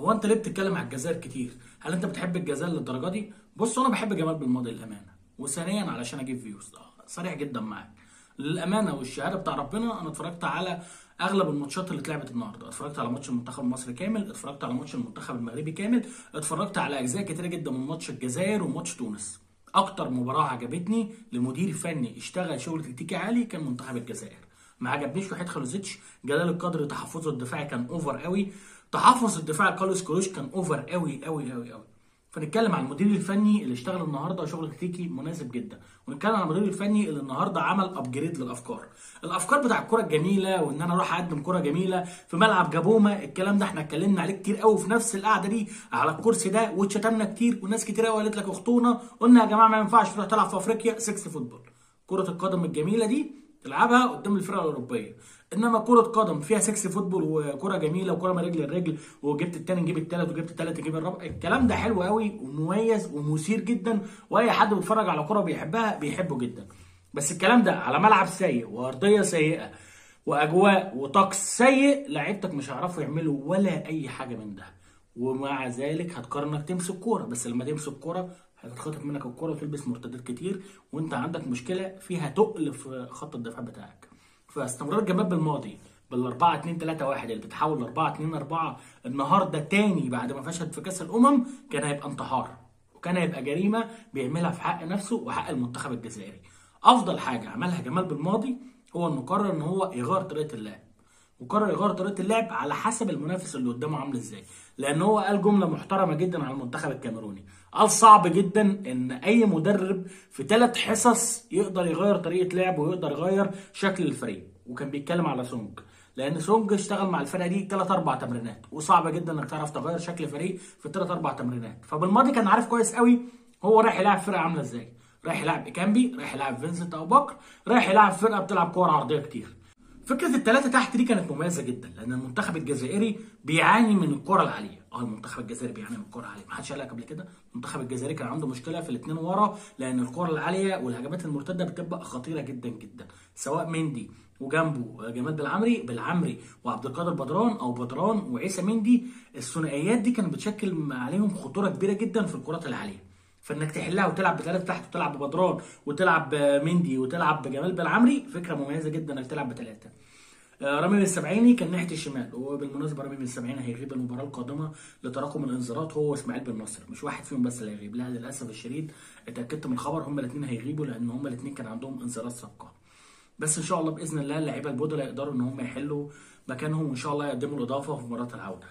هو انت ليه بتتكلم على الجزائر كتير هل انت بتحب الجزائر للدرجه دي بص انا بحب جمال بالماضي الامانه وثانيا علشان اجيب فيوز آه، صريح جدا معاك للامانه والشهاده بتاع ربنا انا اتفرجت على اغلب الماتشات اللي اتلعبت النهارده اتفرجت على ماتش المنتخب المصري كامل اتفرجت على ماتش المنتخب المغربي كامل اتفرجت على اجزاء كتيره جدا من ماتش الجزائر وماتش تونس اكتر مباراه عجبتني لمدير فني اشتغل شغل تكتيكي عالي كان منتخب الجزائر ما عجبنيش وحيد خلوزيتش جلال القدر تحفظه الدفاعي كان اوفر قوي تحفظ الدفاع كارلوس كروش كان اوفر قوي قوي قوي قوي فنتكلم عن المدير الفني اللي اشتغل النهارده شغل تكتيكي مناسب جدا ونتكلم عن المدير الفني اللي النهارده عمل ابجريد للافكار الافكار بتاع الكره الجميله وان انا اروح اقدم كره جميله في ملعب جابوما الكلام ده احنا اتكلمنا عليه كتير قوي في نفس القعده دي على الكرسي ده واتشتمنا كتير وناس كتير قوي قالت لك اخطونا قلنا يا جماعه ما ينفعش تروح تلعب في افريقيا 6 فوتبول كره القدم الجميله دي تلعبها قدام الفرق الاوروبيه انما كره قدم فيها سكس فوتبول وكره جميله وكره من رجل لرجل وجبت التاني نجيب التالت وجبت التالت نجيب الرابع الكلام ده حلو قوي ومميز ومثير جدا واي حد بيتفرج على كره بيحبها بيحبه جدا بس الكلام ده على ملعب سيء وارضيه سيئه واجواء وطقس سيء لعيبتك مش هيعرفوا يعملوا ولا اي حاجه من ده ومع ذلك هتقرر انك تمسك كوره بس لما تمسك كوره هتتخطف منك الكوره وتلبس مرتدات كتير وانت عندك مشكله فيها تقل في خط الدفاع بتاعك فاستمرار جمال بالماضي بال 4 2 3 1 اللي بتتحول ل 4 2 4 النهارده تاني بعد ما فشلت في كاس الامم كان هيبقى انتحار وكان هيبقى جريمه بيعملها في حق نفسه وحق المنتخب الجزائري افضل حاجه عملها جمال بالماضي هو انه قرر ان هو يغير طريقه اللعب وقرر يغير طريقه اللعب على حسب المنافس اللي قدامه عامل ازاي لان هو قال جمله محترمه جدا على المنتخب الكاميروني قال صعب جدا ان اي مدرب في ثلاث حصص يقدر يغير طريقه لعب ويقدر يغير شكل الفريق وكان بيتكلم على سونج لان سونج اشتغل مع الفرقه دي ثلاث اربع تمرينات وصعب جدا انك تعرف تغير شكل فريق في ثلاث اربع تمرينات فبالماضي كان عارف كويس قوي هو رايح يلعب فرقه عامله ازاي رايح يلعب ايكامبي رايح يلعب فينسنت ابو بكر رايح يلعب فرقه بتلعب كور عرضيه كتير فكره الثلاثه تحت دي كانت مميزه جدا لان المنتخب الجزائري بيعاني من الكره العاليه اه المنتخب الجزائري بيعاني من الكره العاليه ما حدش قال لك قبل كده المنتخب الجزائري كان عنده مشكله في الاثنين ورا لان الكره العاليه والهجمات المرتده بتبقى خطيره جدا جدا سواء مندي وجنبه جمال بالعمري بالعمري وعبد القادر بدران او بدران وعيسى مندي الثنائيات دي كانت بتشكل عليهم خطوره كبيره جدا في الكرات العاليه فانك تحلها وتلعب بثلاثه تحت وتلعب ببدران وتلعب بمندي وتلعب بجمال بالعمري فكره مميزه جدا انك تلعب بثلاثه رامي بن السبعيني كان ناحيه الشمال وبالمناسبه رامي بن السبعيني هيغيب المباراه القادمه لتراكم الانذارات هو واسماعيل بن نصر مش واحد فيهم بس اللي هيغيب لا للاسف الشديد اتاكدت من الخبر هما الاثنين هيغيبوا لان هما الاثنين كان عندهم انذارات سابقه بس ان شاء الله باذن الله اللعيبه البودلة يقدروا ان هم يحلوا مكانهم وان شاء الله يقدموا الاضافه في مباراه العوده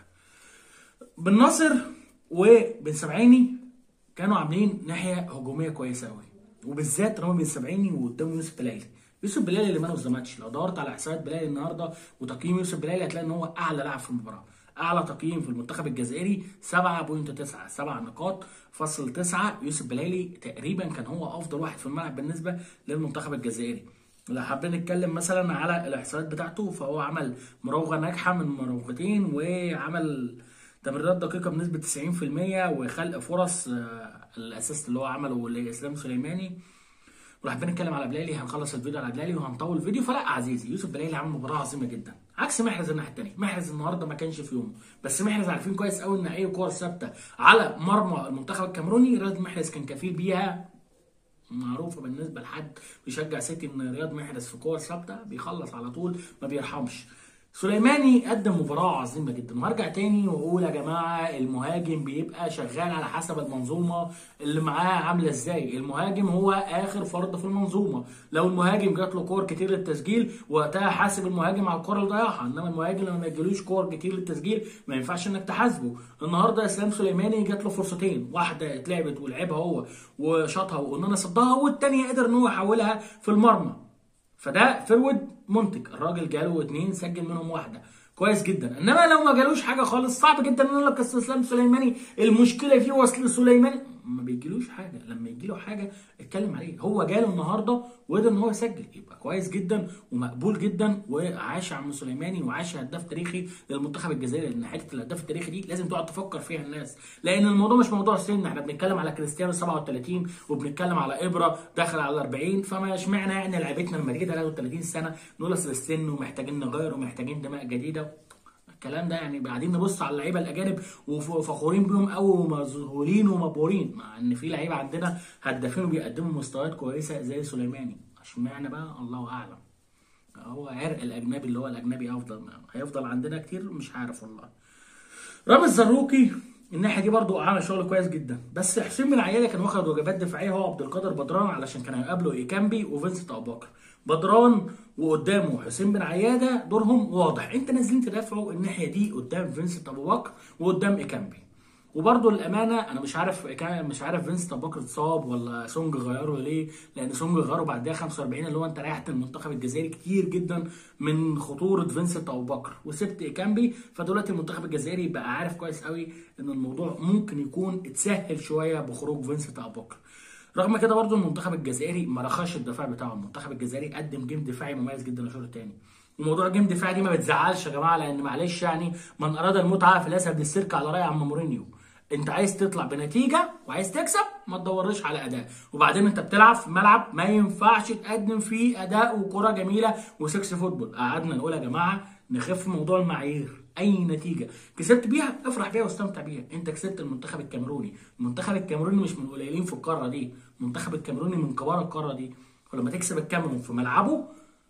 بن ناصر وبن سبعيني كانوا عاملين ناحيه هجوميه كويسه قوي وبالذات رامي بن سبعيني وقدامه يوسف بلايلي يوسف بلالي اللي مان اوف ذا ماتش لو دورت على حسابات بلالي النهارده وتقييم يوسف بلالي هتلاقي ان هو اعلى لاعب في المباراه اعلى تقييم في المنتخب الجزائري 7.9 7 نقاط فصل 9 يوسف بلالي تقريبا كان هو افضل واحد في الملعب بالنسبه للمنتخب الجزائري لو حابين نتكلم مثلا على الاحصائيات بتاعته فهو عمل مراوغه ناجحه من مراوغتين وعمل تمريرات دقيقه بنسبه 90% وخلق فرص الاسيست اللي هو عمله لاسلام سليماني ولو حابين نتكلم على بلالي هنخلص الفيديو على بلالي وهنطول الفيديو فلا عزيزي يوسف بلالي عمل مباراه عظيمه جدا عكس محرز الناحيه الثانيه محرز النهارده ما كانش في يومه بس محرز عارفين كويس قوي ان اي كور ثابته على مرمى المنتخب الكاميروني رياض محرز كان كفيل بيها معروفه بالنسبه لحد بيشجع سيتي ان رياض محرز في كور ثابته بيخلص على طول ما بيرحمش سليماني قدم مباراة عظيمة جدا وهرجع تاني واقول يا جماعة المهاجم بيبقى شغال على حسب المنظومة اللي معاه عاملة ازاي المهاجم هو اخر فرد في المنظومة لو المهاجم جات له كور كتير للتسجيل وقتها حاسب المهاجم على الكور اللي ضيعها انما المهاجم لما ما يجيلوش كور كتير للتسجيل ما ينفعش انك تحاسبه النهارده اسلام سليماني جات له فرصتين واحدة اتلعبت ولعبها هو وشاطها وقلنا صدها والتانية قدر ان هو يحولها في المرمى فده فرود منتج الراجل جاله اتنين سجل منهم واحده كويس جدا انما لو ما جالوش حاجه خالص صعب جدا ان اقول لك اسلام سليماني المشكله فيه وصل سليماني ما بيجيلوش حاجه لما يجيله حاجه اتكلم عليه هو جاله النهارده وقدر ان هو يسجل يبقى كويس جدا ومقبول جدا وعاش عم سليماني وعاش هداف تاريخي للمنتخب الجزائري لان حته الهداف التاريخي دي لازم تقعد تفكر فيها الناس لان الموضوع مش موضوع سن احنا بنتكلم على كريستيانو 37 وبنتكلم على ابره داخل على 40 فما اشمعنى يعني لعيبتنا لما تيجي 33 سنه نقول اصل السن ومحتاجين نغير ومحتاجين دماء جديده الكلام ده يعني قاعدين نبص على اللعيبه الاجانب وفخورين بيهم قوي ومذهولين ومبهورين مع ان في لعيبه عندنا هدافين وبيقدموا مستويات كويسه زي سليماني اشمعنى بقى الله اعلم هو عرق الاجنبي اللي هو الاجنبي افضل هيفضل عندنا كتير مش عارف والله رامي الزروكي الناحيه دي برضو عمل شغل كويس جدا بس حسين بن عياده كان واخد وجبات دفاعيه هو عبد القادر بدران علشان كانوا هيقابلوا ايكامبي وفينسنت ابو بكر بدران وقدامه حسين بن عياده دورهم واضح انت نازلين تدافعوا الناحيه دي قدام فينسنت ابو بكر وقدام ايكامبي وبرده للامانه انا مش عارف كان مش عارف فينس ابو بكر اتصاب ولا سونج غيره ليه لان سونج غيره بعد دقيقه 45 اللي هو انت ريحت المنتخب الجزائري كتير جدا من خطوره فينسنت ابو بكر وسبت ايكامبي فدلوقتي المنتخب الجزائري بقى عارف كويس قوي ان الموضوع ممكن يكون اتسهل شويه بخروج فينسنت ابو بكر رغم كده برضه المنتخب الجزائري ما رخاش الدفاع بتاعه المنتخب الجزائري قدم جيم دفاعي مميز جدا الشوط الثاني وموضوع الجيم دفاعي دي ما بتزعلش يا جماعه لان معلش يعني من اراد المتعه فليذهب للسيرك على راي عم مورينيو انت عايز تطلع بنتيجه وعايز تكسب ما تدورش على اداء وبعدين انت بتلعب في ملعب ما ينفعش تقدم فيه اداء وكره جميله وسكس فوتبول قعدنا نقول يا جماعه نخف موضوع المعايير اي نتيجه كسبت بيها افرح بيها واستمتع بيها انت كسبت المنتخب الكاميروني المنتخب الكاميروني مش من قليلين في القاره دي المنتخب الكاميروني من كبار القاره دي ولما تكسب الكاميرون في ملعبه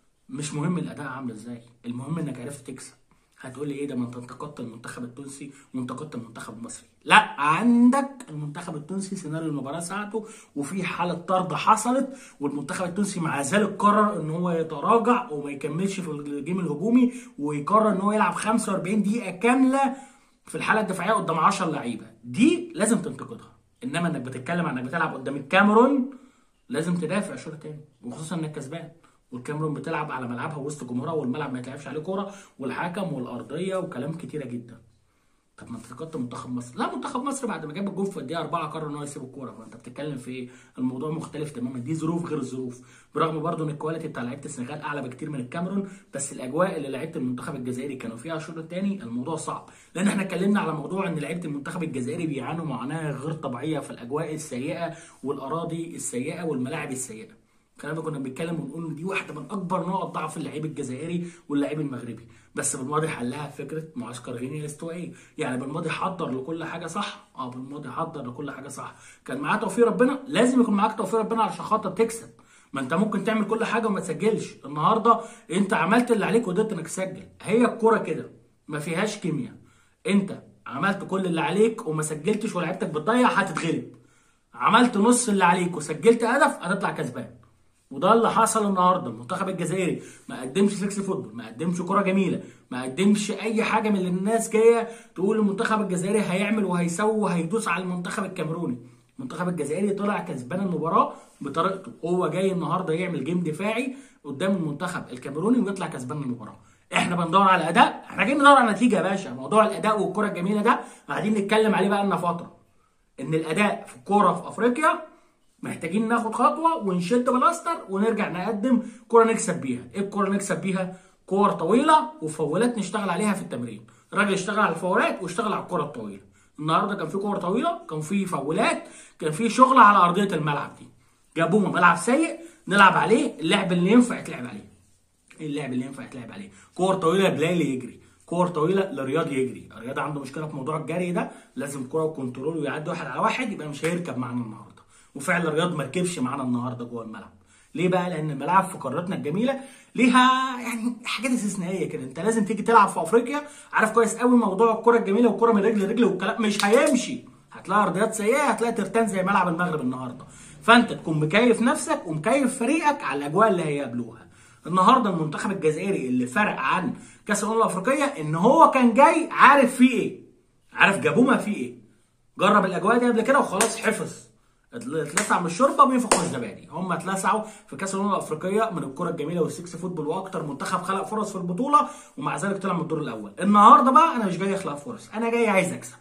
مش مهم الاداء عامل ازاي المهم انك عرفت تكسب هتقول لي ايه ده ما انت انتقدت المنتخب التونسي وانتقدت المنتخب المصري لا عندك المنتخب التونسي سيناريو المباراه ساعته وفي حاله طرد حصلت والمنتخب التونسي مع ذلك قرر ان هو يتراجع وما يكملش في الجيم الهجومي ويقرر ان هو يلعب 45 دقيقه كامله في الحاله الدفاعيه قدام 10 لعيبه دي لازم تنتقدها انما انك بتتكلم عن انك بتلعب قدام الكاميرون لازم تدافع شوط تاني وخصوصا انك كسبان والكاميرون بتلعب على ملعبها وسط جمهورها والملعب ما يتلعبش عليه كوره والحكم والارضيه وكلام كتيره جدا طب ما انت فقدت منتخب مصر لا منتخب مصر بعد ما جاب الجول في الدقيقه 4 قرر ان هو يسيب الكوره فانت بتتكلم في ايه الموضوع مختلف تماما دي ظروف غير الظروف برغم برضه ان الكواليتي بتاع لعيبه السنغال اعلى بكتير من الكاميرون بس الاجواء اللي لعيبه المنتخب الجزائري كانوا فيها الشوط الثاني الموضوع صعب لان احنا اتكلمنا على موضوع ان لعيبه المنتخب الجزائري بيعانوا معاناه غير طبيعيه في الاجواء السيئه والاراضي السيئه والملاعب السيئه الكلام ده كنا بنتكلم ونقول ان دي واحده من اكبر نقط ضعف اللعيب الجزائري واللعيب المغربي بس بالماضي حلها فكره معسكر غينيا الاستوائيه يعني بالماضي حضر لكل حاجه صح اه بالماضي حضر لكل حاجه صح كان معاه توفيق ربنا لازم يكون معاك توفيق ربنا علشان خاطر تكسب ما انت ممكن تعمل كل حاجه وما تسجلش النهارده انت عملت اللي عليك وقدرت انك تسجل هي الكوره كده ما فيهاش كيمياء انت عملت كل اللي عليك وما سجلتش ولعبتك بتضيع هتتغلب عملت نص اللي عليك وسجلت هدف هتطلع كسبان وده اللي حصل النهارده المنتخب الجزائري ما قدمش سكس فوتبول ما قدمش كره جميله ما قدمش اي حاجه من اللي الناس جايه تقول المنتخب الجزائري هيعمل وهيسوي وهيدوس على المنتخب الكاميروني المنتخب الجزائري طلع كسبان المباراه بطريقته هو جاي النهارده يعمل جيم دفاعي قدام المنتخب الكاميروني ويطلع كسبان المباراه احنا بندور على اداء احنا جايين ندور على نتيجه يا باشا موضوع الاداء والكره الجميله ده قاعدين نتكلم عليه بقى لنا فتره ان الاداء في الكوره في افريقيا محتاجين ناخد خطوه ونشد بلاستر ونرجع نقدم كوره نكسب بيها ايه الكوره نكسب بيها كور طويله وفاولات نشتغل عليها في التمرين الراجل اشتغل على الفاولات واشتغل على الكره الطويله النهارده كان في كور طويله كان في فاولات كان في شغل على ارضيه الملعب دي جابونا ملعب سيء نلعب عليه اللعب اللي ينفع يتلعب عليه اللعب اللي ينفع يتلعب عليه كور طويله بلايلي يجري كور طويله لرياض يجري رياض عنده مشكله في موضوع الجري ده لازم كوره وكنترول ويعدي واحد على واحد يبقى مش هيركب معانا النهارده وفعلا رياض ما ركبش معانا النهارده جوه الملعب ليه بقى لان الملاعب في قارتنا الجميله ليها يعني حاجات استثنائيه كده انت لازم تيجي تلعب في افريقيا عارف كويس قوي موضوع الكره الجميله والكره من رجل لرجل والكلام مش هيمشي هتلاقي ارضيات سيئه هتلاقي ترتان زي ملعب المغرب النهارده فانت تكون مكيف نفسك ومكيف فريقك على الاجواء اللي هيقابلوها النهارده المنتخب الجزائري اللي فرق عن كاس الامم الافريقيه ان هو كان جاي عارف فيه ايه عارف جابوما فيه ايه جرب الاجواء دي قبل كده وخلاص حفظ اتلسع من الشوربه بينفخوا الزبادي هم اتلسعوا في كاس الامم الافريقيه من الكره الجميله والسكس فوتبول واكتر منتخب خلق فرص في البطوله ومع ذلك طلع من الدور الاول النهارده بقى انا مش جاي اخلق فرص انا جاي عايز اكسب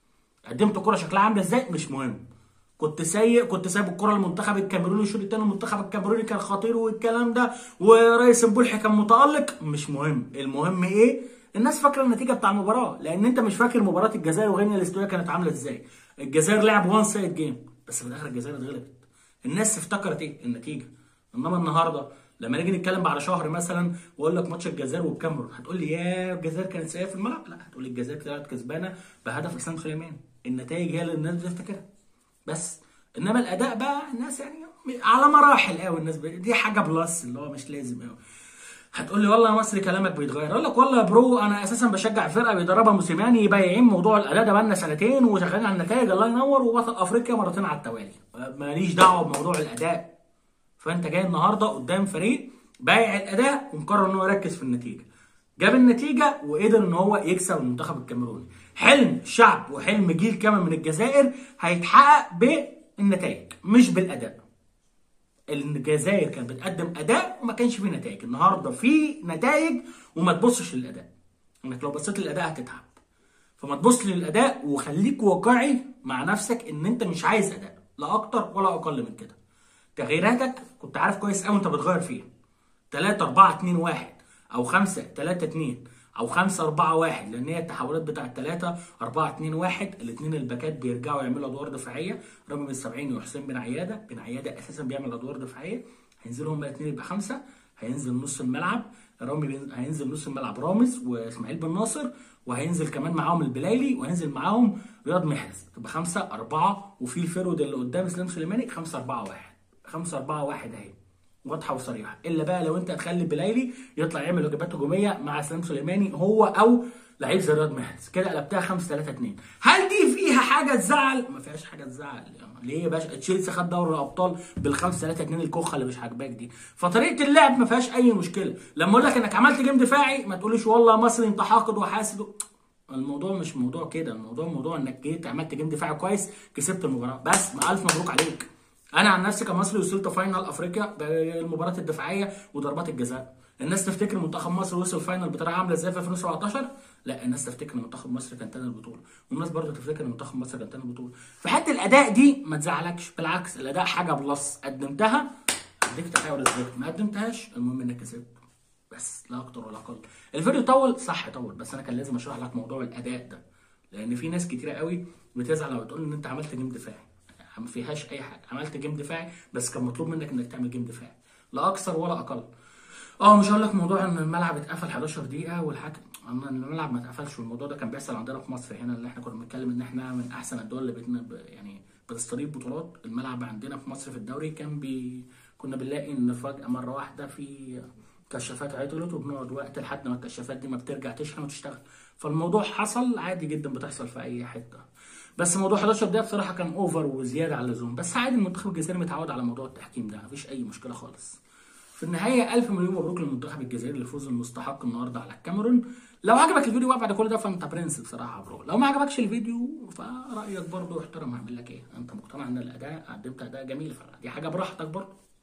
قدمت كره شكلها عامله ازاي مش مهم كنت سيء كنت سايب الكره للمنتخب الكاميروني الشوط الثاني المنتخب الكاميروني كان خطير والكلام ده ورئيس مبولحي كان متالق مش مهم المهم ايه الناس فاكره النتيجه بتاع المباراه لان انت مش فاكر مباراه الجزائر وغينيا الاستوائيه كانت عامله ازاي الجزائر لعب وان سايد جيم بس في الاخر الجزائر اتغلبت الناس افتكرت ايه النتيجه انما النهارده لما نيجي نتكلم بعد شهر مثلا واقول لك ماتش الجزائر والكاميرون هتقول لي يا الجزائر كانت سيئه في الملعب لا هتقول لي الجزائر طلعت كسبانه بهدف اسلام سليمان النتائج هي اللي الناس بتفتكرها بس انما الاداء بقى الناس يعني على مراحل قوي الناس ب... دي حاجه بلس اللي هو مش لازم قوي هتقول لي والله يا مصري كلامك بيتغير اقول لك والله يا برو انا اساسا بشجع فرقه بيدربها موسيماني بايعين موضوع الاداء ده بقالنا سنتين وشغالين على النتائج الله ينور وبطل افريقيا مرتين على التوالي ماليش دعوه بموضوع الاداء فانت جاي النهارده قدام فريق بايع الاداء ومقرر ان هو يركز في النتيجه جاب النتيجه وقدر ان هو يكسب المنتخب الكاميروني حلم شعب وحلم جيل كامل من الجزائر هيتحقق بالنتائج مش بالاداء الجزائر كانت بتقدم اداء وما كانش فيه نتائج النهارده في نتائج وما تبصش للاداء انك لو بصيت للاداء هتتعب فما تبص للاداء وخليك واقعي مع نفسك ان انت مش عايز اداء لا اكتر ولا اقل من كده تغييراتك كنت عارف كويس قوي انت بتغير فيها 3 4 2 1 او 5 3 2 او 5 4 1 لان هي التحولات بتاعت 3 4 2 1 الاثنين الباكات بيرجعوا يعملوا ادوار دفاعيه رامي بن سبعين وحسين بن عياده بن عياده اساسا بيعمل ادوار دفاعيه هينزلوا هما الاثنين يبقى خمسه هينزل نص الملعب رامي بن... هينزل نص الملعب رامز واسماعيل بن ناصر وهينزل كمان معاهم البلايلي وهينزل معاهم رياض محرز تبقى خمسه اربعه وفي الفيرود اللي قدام اسلام سليماني خمسه اربعه واحد خمسه اربعه واحد اهي واضحه وصريحه الا بقى لو انت هتخلي بلايلي يطلع يعمل واجبات هجوميه مع اسلام سليماني هو او لعيب زي رياض محرز كده قلبتها 5 3 2 هل دي فيها حاجه تزعل ما فيهاش حاجه تزعل ليه يا باشا تشيلسي خد دوري الابطال بالخمس 3 2 الكوخه اللي مش عاجباك دي فطريقه اللعب ما فيهاش اي مشكله لما اقول لك انك عملت جيم دفاعي ما تقوليش والله مصري انت حاقد وحاسد الموضوع مش موضوع كده الموضوع موضوع انك جيت عملت جيم دفاعي كويس كسبت المباراه بس الف مبروك عليك انا عن نفسي كمصري وصلت فاينل افريقيا بالمباراه الدفاعيه وضربات الجزاء الناس تفتكر منتخب مصر وصل فاينل بطريقه عامله ازاي في 2017 لا الناس تفتكر ان منتخب مصر كان تاني البطوله والناس برضه تفتكر ان منتخب مصر كان تاني البطوله في حته الاداء دي ما تزعلكش بالعكس الاداء حاجه بلس قدمتها اديك تحيه ورزقك ما قدمتهاش المهم انك كسبت بس لا اكتر ولا اقل الفيديو طول صح طول بس انا كان لازم اشرح لك موضوع الاداء ده لان في ناس كتيره قوي بتزعل لما تقول ان انت عملت جيم دفاعي ما فيهاش اي حاجه عملت جيم دفاعي بس كان مطلوب منك انك تعمل جيم دفاعي لا اكثر ولا اقل اه مش هقول لك موضوع ان الملعب اتقفل 11 دقيقه والحكم اما الملعب ما اتقفلش والموضوع ده كان بيحصل عندنا في مصر هنا اللي احنا كنا بنتكلم ان احنا من احسن الدول اللي بتنا يعني بتستضيف بطولات الملعب عندنا في مصر في الدوري كان بي كنا بنلاقي ان فجاه مره واحده في كشافات عطلت وبنقعد وقت لحد ما الكشافات دي ما بترجع تشحن وتشتغل فالموضوع حصل عادي جدا بتحصل في اي حته بس موضوع 11 دقيقه بصراحه كان اوفر وزياده عن اللزوم بس عادي المنتخب الجزائري متعود على موضوع التحكيم ده مفيش اي مشكله خالص في النهايه الف مليون مبروك للمنتخب الجزائري للفوز المستحق النهارده على الكاميرون لو عجبك الفيديو بقى بعد كل ده فانت برنس بصراحه برو لو ما عجبكش الفيديو فرايك برضه احترم هعمل لك ايه انت مقتنع ان الاداء قدمت اداء جميل فدي حاجه براحتك برضه